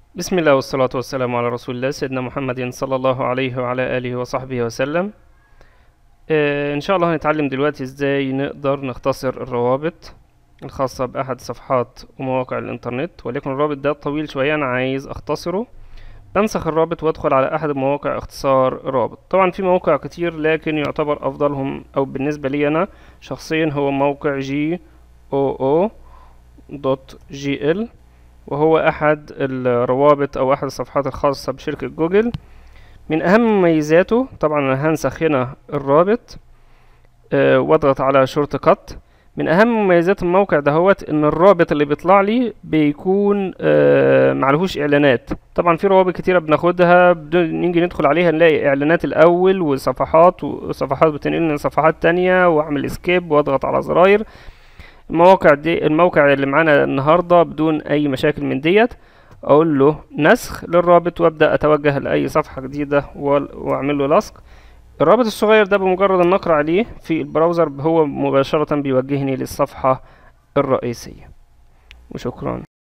بسم الله والصلاة والسلام على رسول الله سيدنا محمد صلى الله عليه وعلى آله وصحبه وسلم آه، إن شاء الله هنتعلم دلوقتي إزاي نقدر نختصر الروابط الخاصة بأحد صفحات ومواقع الإنترنت ولكن الرابط ده طويل شوية أنا عايز أختصره بنسخ الرابط وأدخل على أحد مواقع اختصار الرابط طبعا في مواقع كتير لكن يعتبر أفضلهم أو بالنسبة لي أنا شخصيا هو موقع جي او او دوت جي ال وهو أحد الروابط أو أحد الصفحات الخاصة بشركة جوجل من أهم مميزاته طبعا أنا هنسخ هنا الرابط أه واضغط على شورت كات من أهم مميزات الموقع دهوت إن الرابط اللي بيطلع لي بيكون أه معلهوش إعلانات طبعا في روابط كتيرة بناخدها بدون نيجي ندخل عليها نلاقي إعلانات الأول وصفحات وصفحات بتنقلنا لصفحات تانية وأعمل اسكيب وأضغط على زراير المواقع دي الموقع اللي معانا النهارده بدون اي مشاكل من ديت اقول له نسخ للرابط وابدا اتوجه لاي صفحه جديده واعمل له لصق الرابط الصغير ده بمجرد ان اقرا عليه في البراوزر هو مباشره بيوجهني للصفحه الرئيسيه وشكرا